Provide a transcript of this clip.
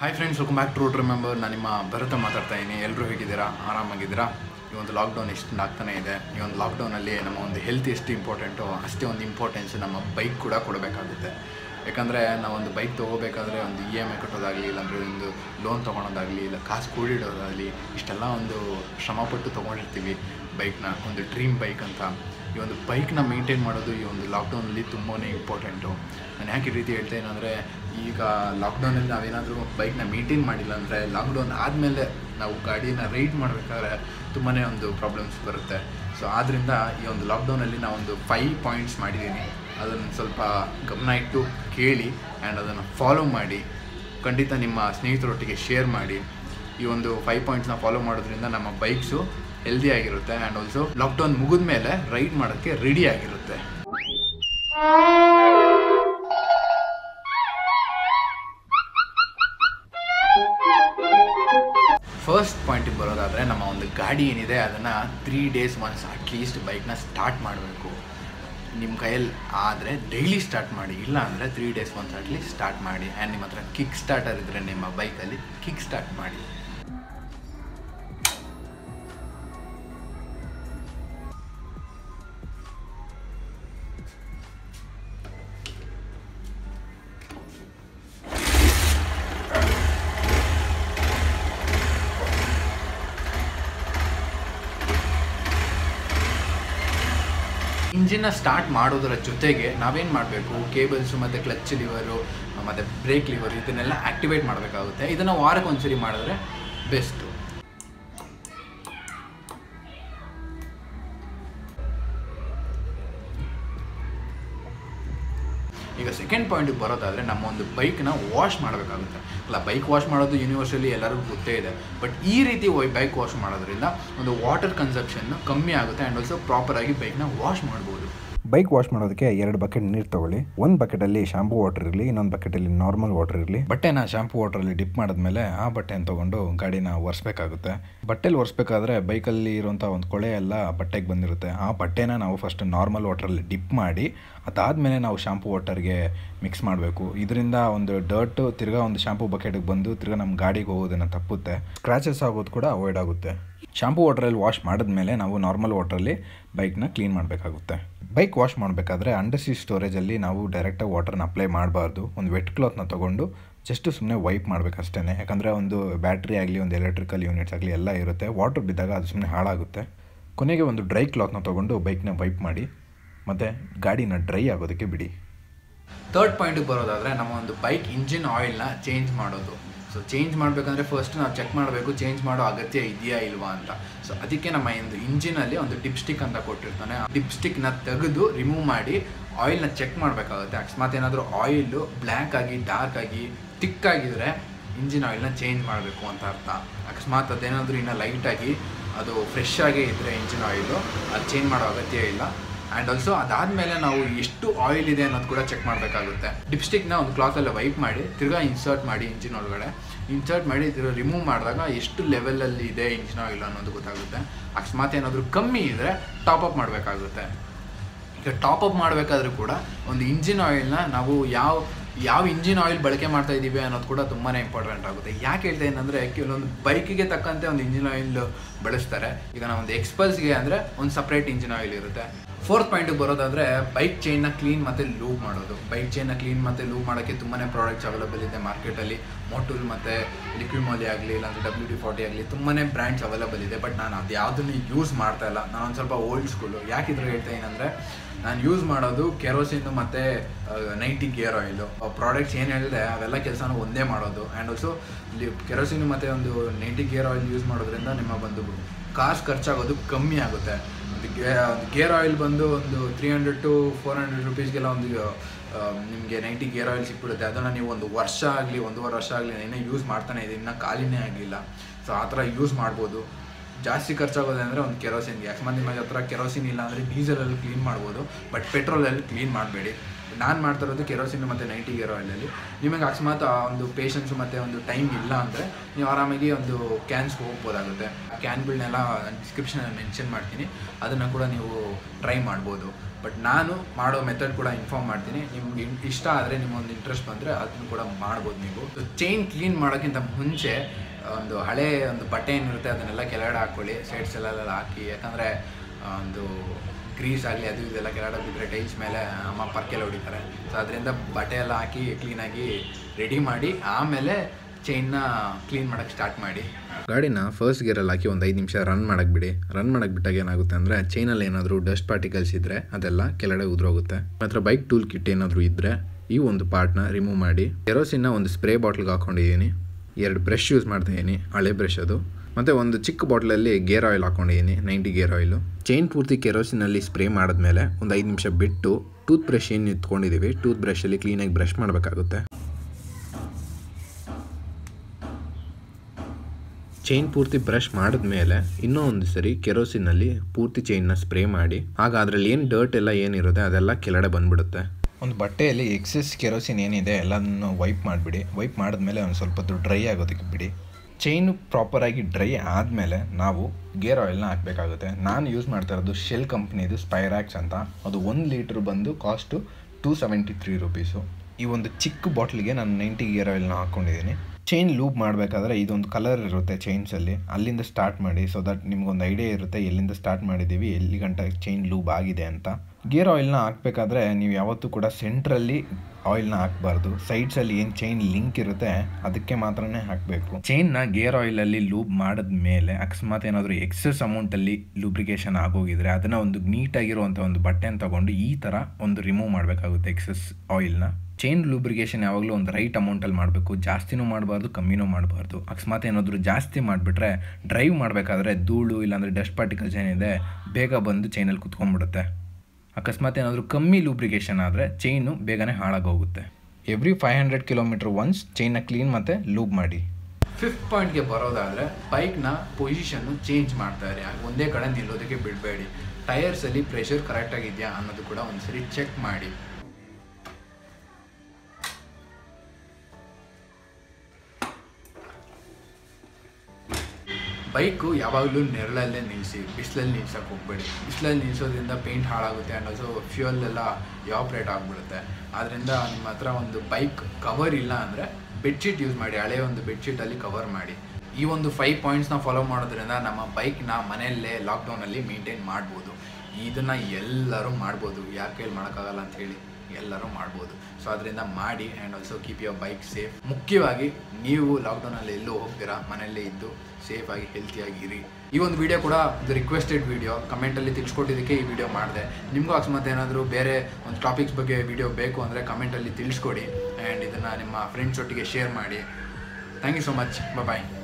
hi friends welcome back to remember ನಾನು ನಿಮ್ಮ ಭರತ ಮಾತಾಡ್ತಾ ಇದ್ದೀನಿ ಎಲ್ಲರೂ ಹೇಗಿದ್ದೀರಾ ಆರಾಮಾಗಿದ್ದೀರಾ ಈ ಒಂದು ಲಾಕ್ಡೌನ್ ಎಷ್ಟು ಆಗ್ತಾನೆ ಇದೆ ಈ ಒಂದು ಲಾಕ್ಡೌನಲ್ಲಿ ನಮ್ಮ ಒಂದು ಹೆಲ್ತ್ ಎಷ್ಟು ಇಂಪಾರ್ಟೆಂಟು ಅಷ್ಟೇ ಒಂದು ಇಂಪಾರ್ಟೆನ್ಸ್ ನಮ್ಮ ಬೈಕ್ ಕೂಡ ಕೊಡಬೇಕಾಗುತ್ತೆ ಯಾಕಂದರೆ ನಾವೊಂದು ಬೈಕ್ ತೊಗೋಬೇಕಾದ್ರೆ ಒಂದು ಇ ಎಮ್ ಐ ಕಟ್ಟೋದಾಗಲಿ ಇಲ್ಲಾಂದರೆ ಒಂದು ಲೋನ್ ತೊಗೊಳೋದಾಗಲಿ ಇಲ್ಲ ಕಾಸು ಕೂಡಿಡೋದಾಗಲಿ ಇಷ್ಟೆಲ್ಲ ಒಂದು ಶ್ರಮಪಟ್ಟು ತೊಗೊಂಡಿರ್ತೀವಿ ಬೈಕ್ನ ಒಂದು ಡ್ರೀಮ್ ಬೈಕ್ ಅಂತ ಈ ಒಂದು ಬೈಕ್ನ ಮೇಂಟೈನ್ ಮಾಡೋದು ಈ ಒಂದು ಲಾಕ್ಡೌನಲ್ಲಿ ತುಂಬಾ ಇಂಪಾರ್ಟೆಂಟು ನಾನು ಯಾಕೆ ಈ ರೀತಿ ಹೇಳ್ತಾ ಏನಂದರೆ ಈಗ ಲಾಕ್ಡೌನಲ್ಲಿ ನಾವೇನಾದರೂ ಬೈಕ್ನ ಮೇಂಟೈನ್ ಮಾಡಿಲ್ಲ ಅಂದರೆ ಲಾಕ್ಡೌನ್ ಆದಮೇಲೆ ನಾವು ಗಾಡಿನ ರೈಡ್ ಮಾಡಬೇಕಾದ್ರೆ ತುಂಬಾ ಒಂದು ಪ್ರಾಬ್ಲಮ್ಸ್ ಬರುತ್ತೆ ಸೊ ಆದ್ದರಿಂದ ಈ ಒಂದು ಲಾಕ್ಡೌನಲ್ಲಿ ನಾವೊಂದು ಫೈವ್ ಪಾಯಿಂಟ್ಸ್ ಮಾಡಿದ್ದೀನಿ ಅದನ್ನು ಸ್ವಲ್ಪ ಗಮನ ಇಟ್ಟು ಕೇಳಿ ಆ್ಯಂಡ್ ಅದನ್ನು ಫಾಲೋ ಮಾಡಿ ಖಂಡಿತ ನಿಮ್ಮ ಸ್ನೇಹಿತರೊಟ್ಟಿಗೆ ಶೇರ್ ಮಾಡಿ ಈ ಒಂದು ಫೈವ್ ಪಾಯಿಂಟ್ಸ್ನ ಫಾಲೋ ಮಾಡೋದ್ರಿಂದ ನಮ್ಮ ಬೈಕ್ಸು ಹೆಲ್ದಿ ಆಗಿರುತ್ತೆ ಆ್ಯಂಡ್ ಆಲ್ಸೋ ಲಾಕ್ಡೌನ್ ಮುಗಿದ ಮೇಲೆ ರೈಡ್ ಮಾಡೋಕ್ಕೆ ರೆಡಿ ಆಗಿರುತ್ತೆ ಫಸ್ಟ್ ಪಾಯಿಂಟಿಗೆ ಬರೋದಾದರೆ ನಮ್ಮ ಒಂದು ಗಾಡಿ ಏನಿದೆ ಅದನ್ನು ತ್ರೀ ಡೇಸ್ ಒನ್ಸ್ ಅಟ್ಲೀಸ್ಟ್ ಬೈಕ್ನ ಸ್ಟಾರ್ಟ್ ಮಾಡಬೇಕು ನಿಮ್ಮ ಕೈಯಲ್ಲಿ ಆದರೆ ಡೈಲಿ ಸ್ಟಾರ್ಟ್ ಮಾಡಿ ಇಲ್ಲ ಅಂದರೆ three days once at least start ಮಾಡಿ ಆ್ಯಂಡ್ ನಿಮ್ಮ ಹತ್ರ ಕಿಕ್ ಸ್ಟಾರ್ಟರ್ ಇದ್ದರೆ ನಿಮ್ಮ ಬೈಕಲ್ಲಿ ಕಿಕ್ ಸ್ಟಾರ್ಟ್ ಮಾಡಿ ಇಂಜಿನ್ನ ಸ್ಟಾರ್ಟ್ ಮಾಡೋದರ ಜೊತೆಗೆ ನಾವೇನು ಮಾಡಬೇಕು ಕೇಬಲ್ಸು ಮತ್ತು ಕ್ಲಚ್ ಲಿವರು ಮತ್ತು ಬ್ರೇಕ್ ಲಿವರ್ ಇದನ್ನೆಲ್ಲ ಆ್ಯಕ್ಟಿವೇಟ್ ಮಾಡಬೇಕಾಗುತ್ತೆ ಇದನ್ನು ವಾರಕ್ಕೆ ಒಂದ್ಸರಿ ಮಾಡಿದ್ರೆ ಬೆಸ್ಟು ಈಗ ಸೆಕೆಂಡ್ ಪಾಯಿಂಟಿಗೆ ಬರೋದಾದರೆ ನಮ್ಮ ಒಂದು ಬೈಕ್ನ ವಾಶ್ ಮಾಡಬೇಕಾಗುತ್ತೆ ಅಲ್ಲ ಬೈಕ್ ವಾಶ್ ಮಾಡೋದು ಯೂನಿವರ್ಸಲಿ ಎಲ್ಲರಿಗೂ ಗೊತ್ತೇ ಇದೆ ಬಟ್ ಈ ರೀತಿ ಬೈಕ್ ವಾಶ್ ಮಾಡೋದ್ರಿಂದ ಒಂದು ವಾಟರ್ ಕನ್ಸಪ್ಷನ್ ಕಮ್ಮಿ ಆಗುತ್ತೆ ಆ್ಯಂಡ್ ಆಲ್ಸೋ ಪ್ರಾಪರಾಗಿ ಬೈಕ್ನ ವಾಶ್ ಮಾಡ್ಬೋದು ಬೈಕ್ ವಾಶ್ ಮಾಡೋದಕ್ಕೆ ಎರಡು ಬಕೆಟ್ ನೀರು ತಗೊಳ್ಳಿ ಒಂದು ಬಕೆಟಲ್ಲಿ ಶಾಂಪೂ ವಾಟರ್ ಇರಲಿ ಇನ್ನೊಂದು ಬಕೆಟಲ್ಲಿ ನಾರ್ಮಲ್ ವಾಟರ್ ಇರಲಿ ಬಟ್ಟೆನ ಶಾಂಪೂ ವಾಟರಲ್ಲಿ ಡಿಪ್ ಮಾಡಿದ್ಮೇಲೆ ಆ ಬಟ್ಟೆನ ತೊಗೊಂಡು ಗಾಡಿನ ಒರೆಸ್ಬೇಕಾಗುತ್ತೆ ಬಟ್ಟೆಲಿ ಒರೆಸ್ಬೇಕಾದ್ರೆ ಬೈಕಲ್ಲಿ ಇರುವಂಥ ಒಂದು ಕೊಳೆ ಎಲ್ಲ ಬಟ್ಟೆಗೆ ಬಂದಿರುತ್ತೆ ಆ ಬಟ್ಟೆನ ನಾವು ಫಸ್ಟ್ ನಾರ್ಮಲ್ ವಾಟ್ರಲ್ಲಿ ಡಿಪ್ ಮಾಡಿ ಅದಾದಮೇಲೆ ನಾವು ಶಾಂಪೂ ವಾಟರ್ಗೆ ಮಿಕ್ಸ್ ಮಾಡಬೇಕು ಇದರಿಂದ ಒಂದು ಡರ್ಟ್ ತಿರ್ಗಾ ಒಂದು ಶಾಂಪೂ ಬಕೆಟಿಗೆ ಬಂದು ತಿರ್ಗಾ ನಮ್ಮ ಗಾಡಿಗೆ ಹೋಗೋದನ್ನು ತಪ್ಪುತ್ತೆ ಸ್ಕ್ರ್ಯಾಚಸ್ ಆಗೋದು ಕೂಡ ಅವಾಯ್ಡ್ ಆಗುತ್ತೆ ಶಾಂಪೂ ವಾಟ್ರಲ್ಲಿ ವಾಶ್ ಮಾಡಿದ್ಮೇಲೆ ನಾವು ನಾರ್ಮಲ್ ವಾಟ್ರಲ್ಲಿ ಬೈಕ್ನ ಕ್ಲೀನ್ ಮಾಡಬೇಕಾಗುತ್ತೆ ಬೈಕ್ ವಾಶ್ ಮಾಡಬೇಕಾದ್ರೆ ಅಂಡರ್ ಸೀಟ್ ಸ್ಟೋರೇಜಲ್ಲಿ ನಾವು ಡೈರೆಕ್ಟಾಗಿ ವಾಟರ್ನ ಅಪ್ಲೈ ಮಾಡಬಾರ್ದು ಒಂದು ವೆಟ್ ಕ್ಲಾತ್ನ ತೊಗೊಂಡು ಜಸ್ಟ್ ಸುಮ್ಮನೆ ವೈಪ್ ಮಾಡಬೇಕಷ್ಟೇ ಯಾಕಂದರೆ ಒಂದು ಬ್ಯಾಟ್ರಿ ಆಗಲಿ ಒಂದು ಎಲೆಕ್ಟ್ರಿಕಲ್ ಯೂನಿಟ್ಸ್ ಆಗಲಿ ಎಲ್ಲ ಇರುತ್ತೆ ವಾಟರ್ ಬಿದ್ದಾಗ ಅದು ಸುಮ್ಮನೆ ಹಾಳಾಗುತ್ತೆ ಕೊನೆಗೆ ಒಂದು ಡ್ರೈ ಕ್ಲಾತ್ನ ತೊಗೊಂಡು ಬೈಕ್ನ ವೈಪ್ ಮಾಡಿ ಮತ್ತು ಗಾಡಿನ ಡ್ರೈ ಆಗೋದಕ್ಕೆ ಬಿಡಿ ಥರ್ಡ್ ಪಾಯಿಂಟಿಗೆ ಬರೋದಾದರೆ ನಮ್ಮ ಒಂದು ಬೈಕ್ ಇಂಜಿನ್ ಆಯಿಲ್ನ ಚೇಂಜ್ ಮಾಡೋದು ಸೊ ಚೇಂಜ್ ಮಾಡಬೇಕಂದ್ರೆ ಫಸ್ಟ್ ನಾವು ಚೆಕ್ ಮಾಡಬೇಕು ಚೇಂಜ್ ಮಾಡೋ ಅಗತ್ಯ ಇದೆಯಾ ಇಲ್ವಾ ಅಂತ ಸೊ ಅದಕ್ಕೆ ನಮ್ಮ ಒಂದು ಇಂಜಿನಲ್ಲಿ ಒಂದು ಡಿಪ್ ಸ್ಟಿಕ್ ಅಂತ ಕೊಟ್ಟಿರ್ತಾನೆ ಆ ಡಿಪ್ ಸ್ಟಿಕ್ನ ತೆಗೆದು ರಿಮೂವ್ ಮಾಡಿ ಆಯಿಲ್ನ ಚೆಕ್ ಮಾಡಬೇಕಾಗುತ್ತೆ ಅಕಸ್ಮಾತ್ ಏನಾದರೂ ಆಯಿಲು ಬ್ಲ್ಯಾಕ್ ಆಗಿ ಡಾರ್ಕ್ ಆಗಿ ತಿಕ್ ಆಗಿದ್ರೆ ಇಂಜಿನ್ ಆಯಿಲ್ನ ಚೇಂಜ್ ಮಾಡಬೇಕು ಅಂತ ಅರ್ಥ ಅಕಸ್ಮಾತ್ ಅದೇನಾದರೂ ಇನ್ನೂ ಲೈಟಾಗಿ ಅದು ಫ್ರೆಶ್ ಆಗೇ ಇದ್ದರೆ ಇಂಜಿನ್ ಆಯಿಲು ಅದು ಚೇಂಜ್ ಮಾಡೋ ಅಗತ್ಯ ಇಲ್ಲ ಆ್ಯಂಡ್ ಆಲ್ಸೋ ಅದಾದಮೇಲೆ ನಾವು ಎಷ್ಟು ಆಯಿಲ್ ಇದೆ ಅನ್ನೋದು ಕೂಡ ಚೆಕ್ ಮಾಡಬೇಕಾಗುತ್ತೆ ಡಿಪ್ಸ್ಟಿಕ್ನ ಒಂದು ಕ್ಲಾತಲ್ಲಿ ವೈಪ್ ಮಾಡಿ ತಿರ್ಗಾ ಇನ್ಸರ್ಟ್ ಮಾಡಿ ಇಂಜಿನ್ ಒಳಗಡೆ ಇನ್ಸರ್ಟ್ ಮಾಡಿ ತಿರ್ಗಾ ರಿಮೂವ್ ಮಾಡಿದಾಗ ಎಷ್ಟು ಲೆವೆಲಲ್ಲಿ ಇದೆ ಇಂಜಿನ್ ಆಯಿಲ್ ಅನ್ನೋದು ಗೊತ್ತಾಗುತ್ತೆ ಅಕಸ್ಮಾತ್ ಏನಾದರೂ ಕಮ್ಮಿ ಇದ್ದರೆ ಟಾಪಪ್ ಮಾಡಬೇಕಾಗುತ್ತೆ ಈಗ ಟಾಪಪ್ ಮಾಡಬೇಕಾದ್ರೂ ಕೂಡ ಒಂದು ಇಂಜಿನ್ ಆಯಿಲ್ನ ನಾವು ಯಾವ ಯಾವ ಇಂಜಿನ್ ಆಯಿಲ್ ಬಳಕೆ ಮಾಡ್ತಾ ಇದ್ದೀವಿ ಅನ್ನೋದು ಕೂಡ ತುಂಬಾ ಇಂಪಾರ್ಟೆಂಟ್ ಆಗುತ್ತೆ ಯಾಕೆ ಹೇಳ್ತಾ ಏನಂದರೆ ಕೆಲವೊಂದು ಬೈಕಿಗೆ ತಕ್ಕಂತೆ ಒಂದು ಇಂಜಿನ್ ಆಯಿಲ್ ಬಳಸ್ತಾರೆ ಈಗ ನಾವು ಒಂದು ಎಕ್ಸ್ಪಲ್ಸ್ಗೆ ಅಂದರೆ ಒಂದು ಸಪ್ರೇಟ್ ಇಂಜಿನ್ ಆಯಿಲ್ ಇರುತ್ತೆ ಫೋರ್ತ್ ಪಾಯಿಂಟಿಗೆ ಬರೋದಾದರೆ ಬೈಕ್ ಚೈನ್ನ ಕ್ಲೀನ್ ಮತ್ತು ಲೂವ್ ಮಾಡೋದು ಬೈಕ್ ಚೈನ್ನ ಕ್ಲೀನ್ ಮತ್ತು ಲೂವ್ ಮಾಡೋಕ್ಕೆ ತುಂಬಾ ಪ್ರಾಡಕ್ಟ್ಸ್ ಅವೈಲೇಬಲ್ ಇದೆ ಮಾರ್ಕೆಟಲ್ಲಿ ಮೋಟೂಲ್ ಮತ್ತು ಲಿಕ್ವಿಮೋಲಿ ಆಗಲಿ ಇಲ್ಲಾಂದರೆ ಡಬ್ಲ್ಯೂ ಡಿ ಫಾರ್ಟಿ ಆಗಲಿ ತುಂಬಾ ಬ್ರ್ಯಾಂಡ್ಸ್ ಅವೈಲೇಬಲ್ ಇದೆ ಬಟ್ ನಾನು ಅದು ಯಾವುದನ್ನು ಯೂಸ್ ಮಾಡ್ತಾ ಇಲ್ಲ ನಾನು ಒಂದು ಸ್ವಲ್ಪ ಓಲ್ಡ್ ಸ್ಕೂಲು ಯಾಕಿದ್ರೆ ಹೇಳ್ತಾ ಏನಂದರೆ ನಾನು ಯೂಸ್ ಮಾಡೋದು ಕೆರೋಸಿನ್ ಮತ್ತು ನೈಂಟಿ ಗೇರ್ ಆಯಿಲು ಪ್ರಾಡಕ್ಟ್ಸ್ ಏನು ಹೇಳಿದೆ ಅವೆಲ್ಲ ಕೆಲಸನೂ ಒಂದೇ ಮಾಡೋದು ಆ್ಯಂಡ್ ಆಲ್ಸೋ ಲಿ ಕೆರೋಸಿನ್ ಮತ್ತು ಒಂದು ನೈಂಟಿ ಗೇರ್ ಆಯಿಲ್ ಯೂಸ್ ಮಾಡೋದ್ರಿಂದ ನಿಮ್ಮ ಒಂದು ಕಾಸ್ಟ್ ಖರ್ಚಾಗೋದು ಕಮ್ಮಿ ಆಗುತ್ತೆ ಒಂದು ಗೇ ಒಂದು ಗೇರ್ ಆಯಿಲ್ ಬಂದು ಒಂದು three hundred to four hundred ರುಪೀಸ್ಗೆಲ್ಲ ಒಂದು ನಿಮಗೆ ನೈಂಟಿ ಗೇರ್ ಆಯಿಲ್ ಸಿಕ್ಬಿಡುತ್ತೆ ಅದನ್ನು ನೀವು ಒಂದು ವರ್ಷ ಆಗಲಿ ಒಂದೂವರೆ ವರ್ಷ ಆಗಲಿ ಇನ್ನೂ ಯೂಸ್ ಮಾಡ್ತಾನೆ ಇದೆ ಇನ್ನೂ ಖಾಲಿನೇ ಆಗಲಿಲ್ಲ ಸೊ ಆ ಥರ ಯೂಸ್ ಮಾಡ್ಬೋದು ಜಾಸ್ತಿ ಖರ್ಚಾಗೋದು ಅಂದರೆ ಒಂದು ಕೆರೋಸಿನ್ಗೆ ಅಕಸ್ಮಾತ್ ನಿಮ್ಮ ಹತ್ರ ಕೆರೋಸಿನ್ ಇಲ್ಲ ಅಂದರೆ ಡೀಸೆಲಲ್ಲಿ ಕ್ಲೀನ್ ಮಾಡ್ಬೋದು ಬಟ್ ಪೆಟ್ರೋಲಲ್ಲಿ ಕ್ಲೀನ್ ಮಾಡಬೇಡಿ ನಾನು ಮಾಡ್ತಾ ಇರೋದು ಕೆರೋಸಿನ್ ಮತ್ತು ನೈಂಟಿ ಗೇರ್ ಆಯಿಲಲ್ಲಿ ನಿಮಗೆ ಅಕಸ್ಮಾತ್ ಆ ಒಂದು ಪೇಷನ್ಸು ಮತ್ತು ಒಂದು ಟೈಮ್ ಇಲ್ಲ ಅಂದರೆ ನೀವು ಆರಾಮಾಗಿ ಒಂದು ಕ್ಯಾನ್ಸ್ಗೆ ಹೋಗ್ಬೋದಾಗುತ್ತೆ ಆ ಕ್ಯಾನ್ಗಳನ್ನೆಲ್ಲ ಡಿಸ್ಕ್ರಿಪ್ಷನಲ್ಲಿ ಮೆನ್ಷನ್ ಮಾಡ್ತೀನಿ ಅದನ್ನು ಕೂಡ ನೀವು ಟ್ರೈ ಮಾಡ್ಬೋದು ಬಟ್ ನಾನು ಮಾಡೋ ಮೆಥಡ್ ಕೂಡ ಇನ್ಫಾರ್ಮ್ ಮಾಡ್ತೀನಿ ನಿಮ್ಗೆ ಇನ್- ಇಷ್ಟ ಆದರೆ ನಿಮ್ಮೊಂದು ಇಂಟ್ರೆಸ್ಟ್ ಬಂದರೆ ಅದನ್ನು ಕೂಡ ಮಾಡ್ಬೋದು ನೀವು ಚೈನ್ ಕ್ಲೀನ್ ಮಾಡೋಕ್ಕಿಂತ ಮುಂಚೆ ಒಂದು ಹಳೆ ಒಂದು ಬಟ್ಟೆ ಏನಿರುತ್ತೆ ಅದನ್ನೆಲ್ಲ ಕೆಳಗಡೆ ಹಾಕ್ಕೊಳ್ಳಿ ಸೈಡ್ಸ್ ಎಲ್ಲ ಹಾಕಿ ಯಾಕಂದರೆ ಒಂದು ಗ್ರೀಸ್ ಆಗಲಿ ಅದು ಇದೆಲ್ಲ ಕೆಳಗಡೆ ಬಿದ್ದರೆ ಟೈಲ್ಸ್ ಮೇಲೆ ಅಮ್ಮ ಪರ್ಕೆಲ್ಲ ಹೊಡಿತಾರೆ ಸೊ ಅದರಿಂದ ಬಟ್ಟೆ ಎಲ್ಲ ಹಾಕಿ ಕ್ಲೀನಾಗಿ ರೆಡಿ ಮಾಡಿ ಆಮೇಲೆ ಚೈನ್ನ ಕ್ಲೀನ್ ಮಾಡೋಕ್ಕೆ ಸ್ಟಾರ್ಟ್ ಮಾಡಿ ಗಾಡಿನ ಫಸ್ಟ್ ಗೇರಲ್ಲಿ ಹಾಕಿ ಒಂದು ಐದು ನಿಮಿಷ ರನ್ ಮಾಡಕ್ ಬಿಡಿ ರನ್ ಮಾಡಕ್ ಬಿಟ್ಟಾಗ ಏನಾಗುತ್ತೆ ಅಂದರೆ ಚೈನಲ್ಲಿ ಏನಾದರೂ ಡಸ್ಟ್ ಪಾರ್ಟಿಕಲ್ಸ್ ಇದ್ದರೆ ಅದೆಲ್ಲ ಕೆಳಗಡೆ ಉದುರೋಗುತ್ತೆ ಮಾತ್ರ ಬೈಕ್ ಟೂಲ್ ಕಿಟ್ ಏನಾದರೂ ಇದ್ದರೆ ಈ ಒಂದು ಪಾರ್ಟ್ನ ರಿಮೂವ್ ಮಾಡಿ ಕೆರೋಸಿನ್ನ ಒಂದು ಸ್ಪ್ರೇ ಬಾಟ್ಲ್ಗೆ ಹಾಕೊಂಡಿದ್ದೀನಿ ಎರಡು ಬ್ರಷ್ ಯೂಸ್ ಮಾಡ್ತಾ ಇದ್ದೀನಿ ಹಳೆ ಬ್ರಷ್ ಅದು ಮತ್ತು ಒಂದು ಚಿಕ್ಕ ಬಾಟ್ಲಲ್ಲಿ ಗೇರ್ ಆಯಿಲ್ ಹಾಕೊಂಡಿದ್ದೀನಿ ನೈಂಟಿ ಗೇರ್ ಆಯಿಲು ಚೈನ್ ಪೂರ್ತಿ ಕೆರೋಸಿನಲ್ಲಿ ಸ್ಪ್ರೇ ಮಾಡಿದ್ಮೇಲೆ ಒಂದು ಐದು ನಿಮಿಷ ಬಿಟ್ಟು ಟೂತ್ ಬ್ರಷ್ ಏನು ಇಟ್ಕೊಂಡಿದ್ದೀವಿ ಟೂತ್ ಬ್ರಷಲ್ಲಿ ಕ್ಲೀನಾಗಿ ಬ್ರಷ್ ಮಾಡಬೇಕಾಗುತ್ತೆ ಚೈನ್ ಪೂರ್ತಿ ಬ್ರಷ್ ಮಾಡಿದ್ಮೇಲೆ ಇನ್ನೂ ಒಂದು ಸರಿ ಕೆರೋಸಿನಲ್ಲಿ ಪೂರ್ತಿ ಚೈನ್ನ ಸ್ಪ್ರೇ ಮಾಡಿ ಆಗ ಅದರಲ್ಲಿ ಏನು ಡರ್ಟ್ ಎಲ್ಲ ಏನಿರುತ್ತೆ ಅದೆಲ್ಲ ಕೆಳಗಡೆ ಬಂದ್ಬಿಡುತ್ತೆ ಒಂದು ಬಟ್ಟೆಯಲ್ಲಿ ಎಕ್ಸೆಸ್ ಕೆರೋಸಿನ್ ಏನಿದೆ ಎಲ್ಲದನ್ನು ವೈಪ್ ಮಾಡಿಬಿಡಿ ವೈಪ್ ಮಾಡಿದ್ಮೇಲೆ ಒಂದು ಸ್ವಲ್ಪ ಹೊತ್ತು ಡ್ರೈ ಆಗೋದಕ್ಕೆ ಬಿಡಿ ಚೈನು ಪ್ರಾಪರಾಗಿ ಡ್ರೈ ಆದಮೇಲೆ ನಾವು ಗೇರ್ ಆಯಿಲ್ನ ಹಾಕಬೇಕಾಗುತ್ತೆ ನಾನು ಯೂಸ್ ಮಾಡ್ತಾ ಇರೋದು ಶೆಲ್ ಕಂಪ್ನಿದು ಸ್ಪೈರಾಕ್ಸ್ ಅಂತ ಅದು ಒಂದು ಲೀಟ್ರ್ ಬಂದು cost two seventy three rupees ಈ ಒಂದು ಚಿಕ್ಕ ಬಾಟ್ಲಿಗೆ ನಾನು ನೈಂಟಿ ಗೇರ್ ಆಯಿಲ್ನ ಹಾಕ್ಕೊಂಡಿದ್ದೀನಿ ಚೈನ್ ಲೂಪ್ ಮಾಡಬೇಕಾದ್ರೆ ಇದೊಂದು ಕಲರ್ ಇರುತ್ತೆ ಚೈನ್ಸಲ್ಲಿ ಅಲ್ಲಿಂದ ಸ್ಟಾರ್ಟ್ ಮಾಡಿ ಸೊ ದಟ್ ನಿಮ್ಗೊಂದು ಐಡಿಯಾ ಇರುತ್ತೆ ಎಲ್ಲಿಂದ ಸ್ಟಾರ್ಟ್ ಮಾಡಿದ್ದೀವಿ ಎಲ್ಲಿ ಗಂಟ ಚೈನ್ ಲೂಪ್ ಆಗಿದೆ ಅಂತ ಗೇರ್ ಆಯಿಲ್ನ ಹಾಕಬೇಕಾದ್ರೆ ನೀವು ಯಾವತ್ತೂ ಕೂಡ ಸೆಂಟ್ರಲ್ಲಿ ಆಯಿಲ್ನ ಹಾಕಬಾರ್ದು ಸೈಡ್ಸಲ್ಲಿ ಏನು ಚೈನ್ ಲಿಂಕ್ ಇರುತ್ತೆ ಅದಕ್ಕೆ ಮಾತ್ರನೇ ಹಾಕಬೇಕು ಚೈನ್ನ ಗೇರ್ ಆಯಿಲಲ್ಲಿ ಲೂಪ್ ಮಾಡಿದ ಮೇಲೆ ಅಕಸ್ಮಾತ್ ಏನಾದರೂ ಎಕ್ಸೆಸ್ ಅಮೌಂಟಲ್ಲಿ ಲೂಬ್ರಿಕೇಶನ್ ಆಗೋಗಿದ್ರೆ ಅದನ್ನು ಒಂದು ನೀಟಾಗಿರುವಂಥ ಒಂದು ಬಟ್ಟೆನ ತಗೊಂಡು ಈ ಥರ ಒಂದು ರಿಮೂವ್ ಮಾಡಬೇಕಾಗುತ್ತೆ ಎಕ್ಸೆಸ್ ಆಯಿಲ್ನ ಚೈನ್ ಲೂಬ್ರಿಕೇಶನ್ ಯಾವಾಗಲೂ ಒಂದು ರೈಟ್ ಅಮೌಂಟಲ್ಲಿ ಮಾಡಬೇಕು ಜಾಸ್ತಿನೂ ಮಾಡಬಾರ್ದು ಕಮ್ಮಿನೂ ಮಾಡಬಾರ್ದು ಅಕಸ್ಮಾತ್ ಏನಾದರೂ ಜಾಸ್ತಿ ಮಾಡಿಬಿಟ್ರೆ ಡ್ರೈವ್ ಮಾಡಬೇಕಾದ್ರೆ ಧೂಳು ಇಲ್ಲಾಂದರೆ ಡಸ್ಟ್ ಪಾರ್ಟಿಕಲ್ಸ್ ಏನಿದೆ ಬೇಗ ಬಂದು ಚೈನಲ್ಲಿ ಕುತ್ಕೊಂಡ್ಬಿಡುತ್ತೆ ಅಕಸ್ಮಾತ್ ಏನಾದರೂ ಕಮ್ಮಿ ಲೂಬ್ರಿಕೇಶನ್ ಆದರೆ ಚೈನು ಬೇಗನೆ ಹಾಳಾಗೋಗುತ್ತೆ every five hundred kilometre once ಚೈನ್ನ ಕ್ಲೀನ್ ಮತ್ತು ಲೂಬ್ ಮಾಡಿ ಫಿಫ್ತ್ ಪಾಯಿಂಟ್ಗೆ ಬರೋದಾದರೆ ಬೈಕ್ನ ಪೊಸಿಷನ್ನು ಚೇಂಜ್ ಮಾಡ್ತಾ ಇರಿ ಹಾಗೆ ಒಂದೇ ಕಡೆ ನಿಲ್ಲೋದಕ್ಕೆ ಬಿಡಬೇಡಿ ಟೈರ್ಸಲ್ಲಿ ಪ್ರೆಷರ್ ಕರೆಕ್ಟಾಗಿದೆಯಾ ಅನ್ನೋದು ಕೂಡ ಒಂದ್ಸರಿ ಚೆಕ್ ಮಾಡಿ ಬೈಕು ಯಾವಾಗಲೂ ನೆರಳಲ್ಲೇ ನಿಲ್ಲಿಸಿ ಬಿಸಿಲಲ್ಲಿ ನಿಲ್ಸಕ್ಕೆ ಹೋಗ್ಬೇಡಿ ಬಿಸಿಲಲ್ಲಿ ನಿಲ್ಸೋದ್ರಿಂದ ಪೇಂಟ್ ಹಾಳಾಗುತ್ತೆ ಅನ್ನೋದು ಫ್ಯೂಯಲ್ ಎಲ್ಲ ಯಾವ್ಪ್ರೇಟ್ ಆಗಿಬಿಡುತ್ತೆ ಆದ್ದರಿಂದ ನಿಮ್ಮ ಹತ್ರ ಒಂದು ಬೈಕ್ ಕವರ್ ಇಲ್ಲ ಅಂದರೆ ಬೆಡ್ಶೀಟ್ ಯೂಸ್ ಮಾಡಿ ಹಳೆಯ ಒಂದು ಬೆಡ್ಶೀಟಲ್ಲಿ ಕವರ್ ಮಾಡಿ ಈ ಒಂದು ಫೈವ್ ಪಾಯಿಂಟ್ಸ್ನ ಫಾಲೋ ಮಾಡೋದ್ರಿಂದ ನಮ್ಮ ಬೈಕ್ನ ಮನೆಯಲ್ಲೇ ಲಾಕ್ಡೌನಲ್ಲಿ ಮೇಂಟೈನ್ ಮಾಡ್ಬೋದು ಇದನ್ನು ಎಲ್ಲರೂ ಮಾಡ್ಬೋದು ಯಾರ ಕೈಲಿ ಮಾಡೋಕ್ಕಾಗಲ್ಲ ಅಂತ ಹೇಳಿ ಎಲ್ಲರೂ ಮಾಡ್ಬೋದು ಸೊ ಅದರಿಂದ ಮಾಡಿ and also keep your bike safe ಮುಖ್ಯವಾಗಿ ನೀವು ಲಾಕ್ಡೌನಲ್ಲಿ ಎಲ್ಲೂ ಹೋಗ್ತೀರಾ ಮನೆಯಲ್ಲೇ ಇದ್ದು ಸೇಫಾಗಿ ಹೆಲ್ತಿಯಾಗಿ ಇರಿ ಈ ಒಂದು ವಿಡಿಯೋ ಕೂಡ ಇದು ರಿಕ್ವೆಸ್ಟೆಡ್ ವಿಡಿಯೋ ಕಮೆಂಟಲ್ಲಿ ತಿಳಿಸ್ಕೊಟ್ಟಿದ್ದಕ್ಕೆ ಈ ವಿಡಿಯೋ ಮಾಡಿದೆ ನಿಮಗೂ ಅಕಸ್ಮಾತ್ ಏನಾದರೂ ಬೇರೆ ಒಂದು ಟಾಪಿಕ್ಸ್ ಬಗ್ಗೆ ವಿಡಿಯೋ ಬೇಕು ಅಂದರೆ ಕಮೆಂಟಲ್ಲಿ ತಿಳಿಸ್ಕೊಡಿ ಆ್ಯಂಡ್ ಇದನ್ನು ನಿಮ್ಮ ಫ್ರೆಂಡ್ಸ್ ಒಟ್ಟಿಗೆ ಶೇರ್ ಮಾಡಿ thank you so much bye